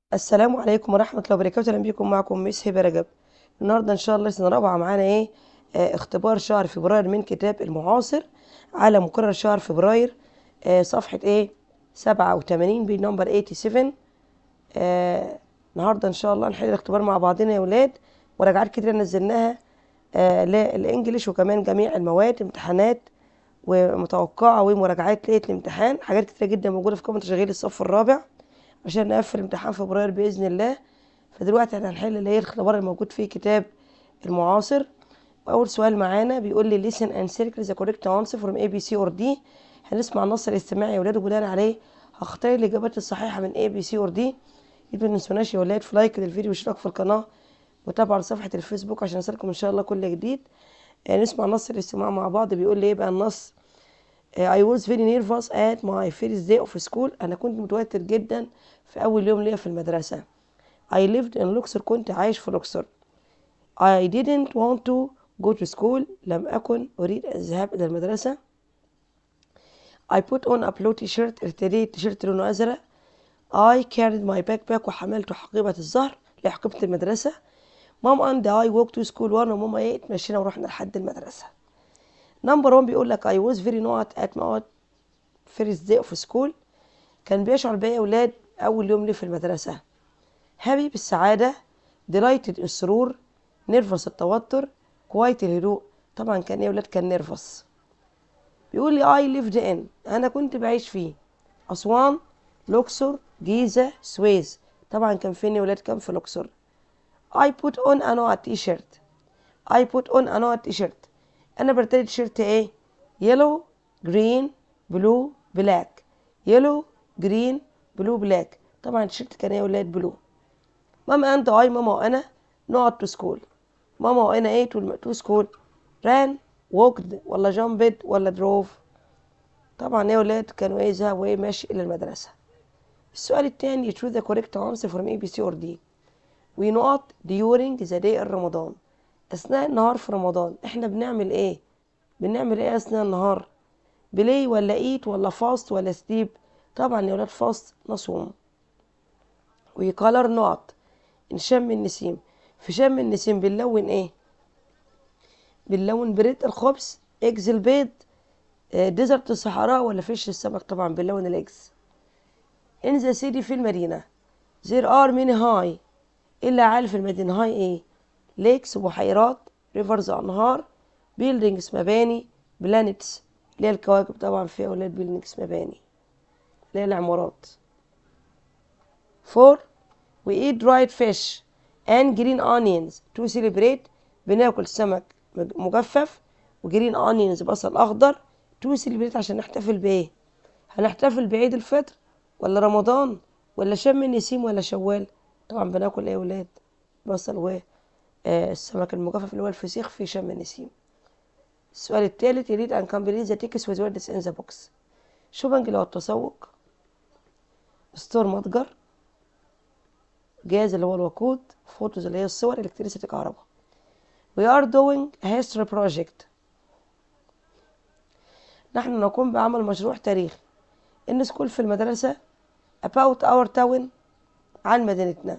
السلام عليكم ورحمة الله وبركاته أهلا بيكم معكم ميس هبة رجب النهاردة إن شاء الله سنة رابعة معانا إيه آه اختبار شهر فبراير من كتاب المعاصر على مقرر شهر فبراير آه صفحة إيه سبعة وتمانين بنمبر 87 آه النهاردة إن شاء الله نحل الاختبار مع بعضنا يا ولاد مراجعات كتير نزلناها آه للإنجليش وكمان جميع المواد امتحانات ومتوقعة ومراجعات ليلة الامتحان حاجات كتيرة جدا موجودة في قائمة تشغيل الصف الرابع عشان نقفل امتحان فبراير بإذن الله فدلوقتي احنا هنحل اللي هي الاختبار الموجود في كتاب المعاصر وأول سؤال معانا بيقول لي listen and circle the correct answer from A B C or D هنسمع النص الاستماعي يا ولاد وبناء عليه هختار الإجابات الصحيحة من A B C or D ما تنسوناش يا ولاد في لايك للفيديو واشتراك في القناة وتابعوا صفحة الفيسبوك عشان يصلكم إن شاء الله كل جديد آه نسمع النص الاستماع مع بعض بيقول لي ايه بقى النص I was very nervous at my first day of school أنا كنت متوتر جدا في أول يوم ليا في المدرسة I lived in لوكسور كنت عايش في لوكسور I didn't want to go to school لم أكن أريد الذهاب إلى المدرسة I put on a blue t-shirt ارتديت تيشيرت لونه أزرق I carried my backpack وحملت حقيبة الظهر لحقيبة المدرسة Mom and I walked to school وأنا وماما إيه اتمشينا ورحنا لحد المدرسة نمبر 1 بيقول لك I was very not at my first day of school كان بيشعر بيا يا ولاد أول يوم لي في المدرسة هابي بالسعادة delighted السرور نيرفس التوتر كوايت الهدوء طبعا كان يا ولاد كان نيرفس بيقول لي I lived in أنا كنت بعيش فيه أسوان لوكسور جيزة سويس طبعا كان فين يا ولاد كان في لوكسور I put on a نوع t-shirt I put on a نوع t-shirt انا برتدي تيشيرت ايه يلو جرين بلو بلاك يلو جرين بلو بلاك طبعا التيشيرت كان يا ولاد بلو ماما انت اي ماما وانا نقعد تو سكول ماما وانا ايه تو سكول ران ووكد ولا جامبد ولا دروف طبعا يا ولاد كانوا ايه ذهب وايه ماشي الى المدرسه السؤال التاني choose the correct answer from A B C or D ونقط during the day رمضان اثناء النهار في رمضان احنا بنعمل ايه بنعمل ايه اثناء النهار بلاي ولا ايت ولا فاست ولا سليب طبعا يا ولاد فاست نصوم ويكالر نوت ان شم النسيم في شم النسيم بنلون ايه بنلون بريد الخبز اجز البيض ديزرت الصحراء ولا فيش السمك طبعا بنلون الاجز ان ذا سيتي في المدينه زير ار ميني هاي الا عارف المدينه هاي ايه ليكس بحيرات ريفرز انهار بيلدينجز مباني بلانيتس اللي هي الكواكب طبعا فيها اولاد بيلدينجز مباني اللي هي العمارات فور we eat dried fish and green onions to celebrate بناكل سمك مجفف وجرين onions بصل اخضر to celebrate عشان نحتفل بايه هنحتفل بعيد الفطر ولا رمضان ولا شم النسيم ولا شوال طبعا بناكل ايه يا ولاد بصل و السمك المجفف اللي هو الفسيخ في شم النسيم السؤال الثالث يريد أن كمبليت ذا تيكس وذ وردز إن ذا بوكس شوبنج اللي هو التسوق ستور متجر جهاز اللي هو الوقود فوتوز اللي هي الصور الكتريسيتي كهرباء We are doing a history project نحن نقوم بعمل مشروع تاريخي إن سكول في المدرسة about our town عن مدينتنا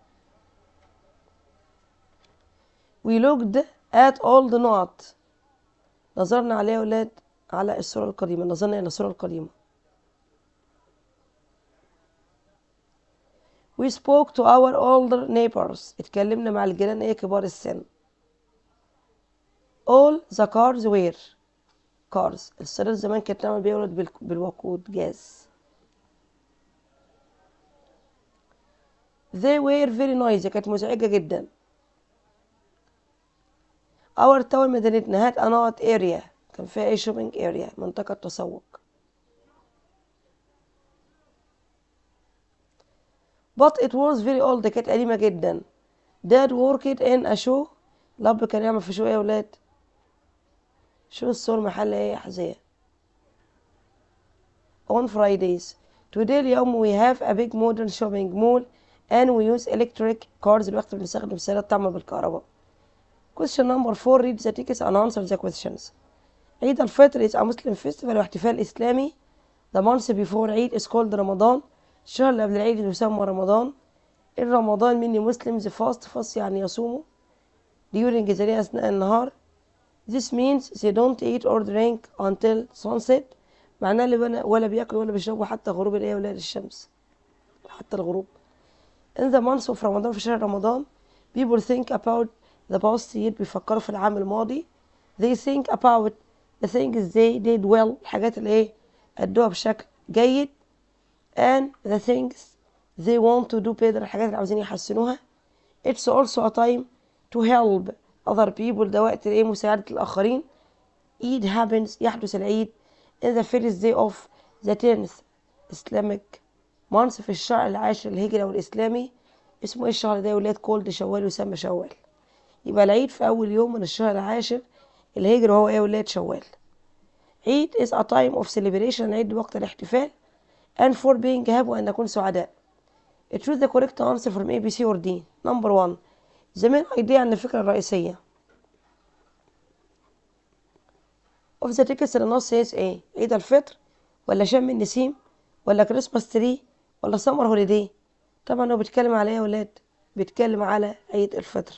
we looked at all the not نظرنا عليه يا ولاد على الصورة القديمة نظرنا إلى الصورة القديمة we spoke to our older neighbors اتكلمنا مع الجيران ايه كبار السن all the cars were cars السيارات زمان كانت تعمل بيها ولد بالوقود جاز they were very noisy كانت مزعجة جدا اور تاون مدينتنا هات انوت اريا كان فيها ايه شوبينج اريا منطقة تسوق but it was very old كانت قديمة جدا dad worked in a show الأب كان يعمل في شو ايه يا ولاد شو الصور محل ايه أحذية on Fridays today اليوم we have a big modern shopping mall and we use electric cars الوقت بنستخدم سيارات تعمل بالكهرباء question number 4 read the tickets and answer the questions عيد الفطر is a Muslim festival واحتفال إسلامي the month before عيد is called رمضان الشهر اللي قبل العيد يسمى رمضان in رمضان many Muslims fast fast يعني يصوموا during the day أثناء النهار This means they don't eat or drink until sunset معناه اللي بنا- ولا بياكلوا ولا بيشربوا حتى غروب الايه ولاد الشمس حتى الغروب In the month of رمضان في شهر رمضان people think about the past year بيفكروا في العام الماضي they think about the things they did well الحاجات اللي ايه أدوها بشكل جيد and the things they want to do better الحاجات اللي عاوزين يحسنوها it's also a time to help other people ده وقت ايه مساعدة الآخرين Eid happens يحدث العيد in the first day of the 10th Islamic month في الشهر العاشر الهجري أو الإسلامي اسمه ايه الشهر ده يا ولاد كولد شوال يسمى شوال يبقى العيد في أول يوم من الشهر العاشر الهجري وهو ايه يا ولاد شوال عيد is a time of celebration العيد وقت الاحتفال and for being happy وأن نكون سعداء choose the correct answer from A, B, C or D number one the main idea عن الفكرة الرئيسية of the text النص says ايه عيد الفطر ولا شم النسيم ولا كريسماس تري ولا سمر هوليدي طبعا هو بيتكلم على ايه يا ولاد بيتكلم على عيد الفطر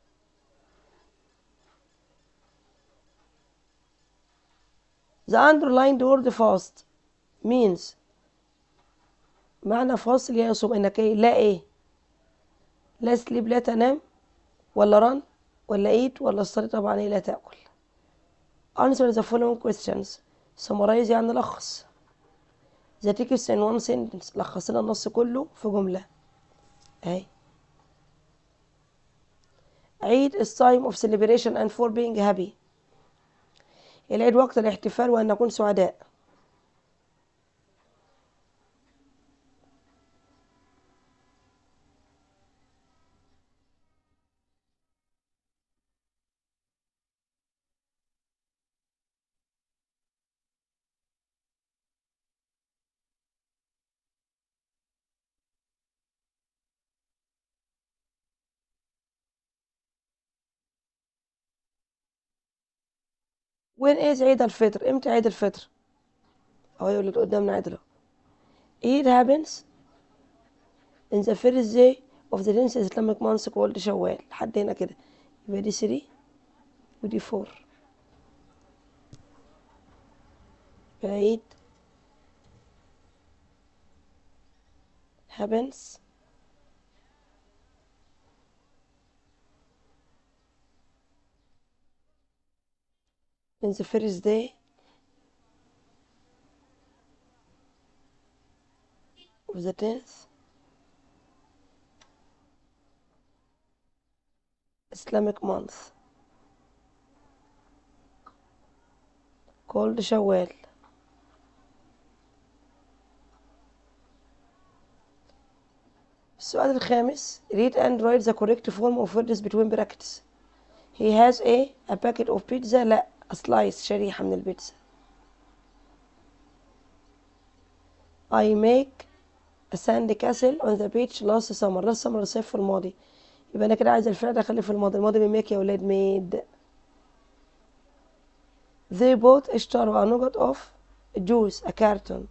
The underlined word fast means معنى فاصل يصوم انك ايه لا ايه لا سليب لا تنام ولا رن ولا ايت ولا الصلاة طبعا ايه لا تاكل answer the following questions summarize يعني لخص the text in one sentence لخص لنا النص كله في جملة اهي عيد is time of celebration and for being happy العيد وقت الاحتفال وأن نكون سعداء وين is عيد الفطر امتى عيد الفطر اهو يقول لك قدامنا عيد اهو It happens in the first day of the tenth Islamic month called شوال لحد هنا كده يبقى دي 3 ودي 4 عيد happens in the first day of the tenth Islamic month called شوال السؤال الخامس read and write the correct form of words between brackets he has a a packet of pizza لا a slice شريحة من البيتزا I make a sand castle on the beach last summer last summer الصيف في الماضي يبقى أنا كده عايز الفعل أخليه في الماضي الماضي من make يا ولاد made they bought اشتروا a nugget of juice a carton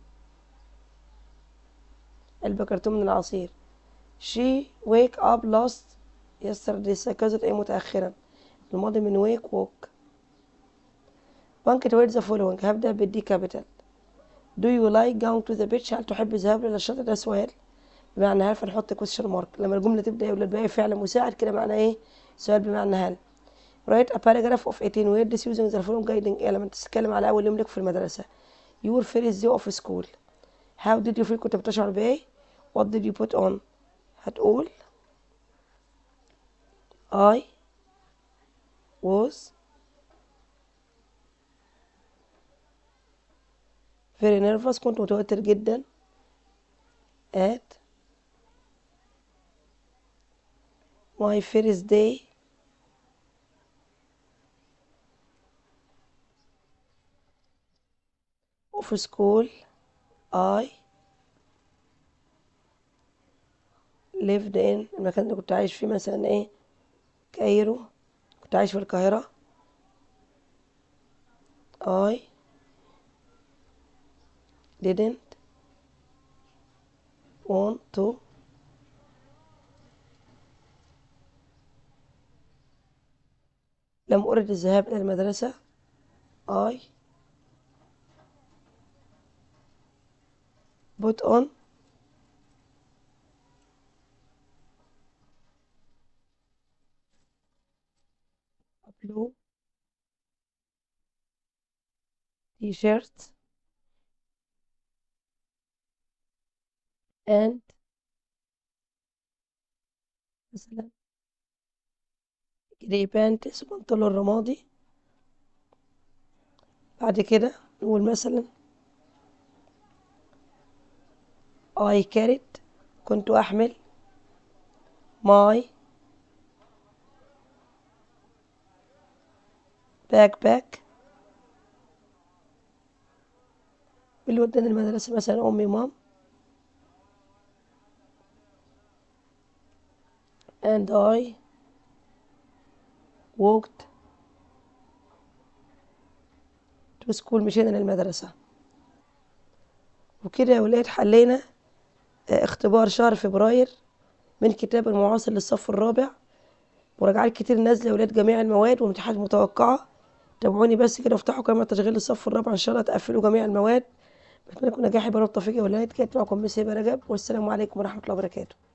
علبة كرتون من العصير she wake up last yesterday استيقظت ايه متأخرا الماضي من wake woke بانكت ويرد ذا فولوينج هبدأ بالدي كابيتال Do you like going to the beach هل تحب الذهاب إلى الشاطئ ده سؤال بمعنى هل فنحط question mark لما الجملة تبدأ يولد بأي فعل مساعد كده معناه إيه سؤال بمعنى هل write a paragraph of 18 words using the following guiding elements تتكلم على أول يوم لك في المدرسة your first day of school how did you feel كنت بتشعر بإيه what did you put on هتقول I was very nervous كنت متوتر جدا at my first day of school I lived in المكان اللي كنت عايش فيه مثلا ايه كايرو كنت عايش في القاهرة I didn't want to لم أرد الذهاب إلى المدرسة I put on a blue t-shirt and مثلا جري بانتس بنطلون رمادي بعد كده نقول مثلا I carried كنت أحمل my backpack اللي وداني المدرسة مثلا أمي مام and I walked to school مشينا للمدرسة وكده يا ولاد حلينا آه، اختبار شهر فبراير من كتاب المعاصر للصف الرابع مراجعات كتير نازلة يا ولاد جميع المواد وامتحانات متوقعة تابعوني بس كده وافتحوا كاميرا تشغيل الصف الرابع ان شاء الله تقفلوا جميع المواد بتمنى لكم نجاح يا بنات التوفيق يا ولاد كانت معكم مس هبه رجب والسلام عليكم ورحمه الله وبركاته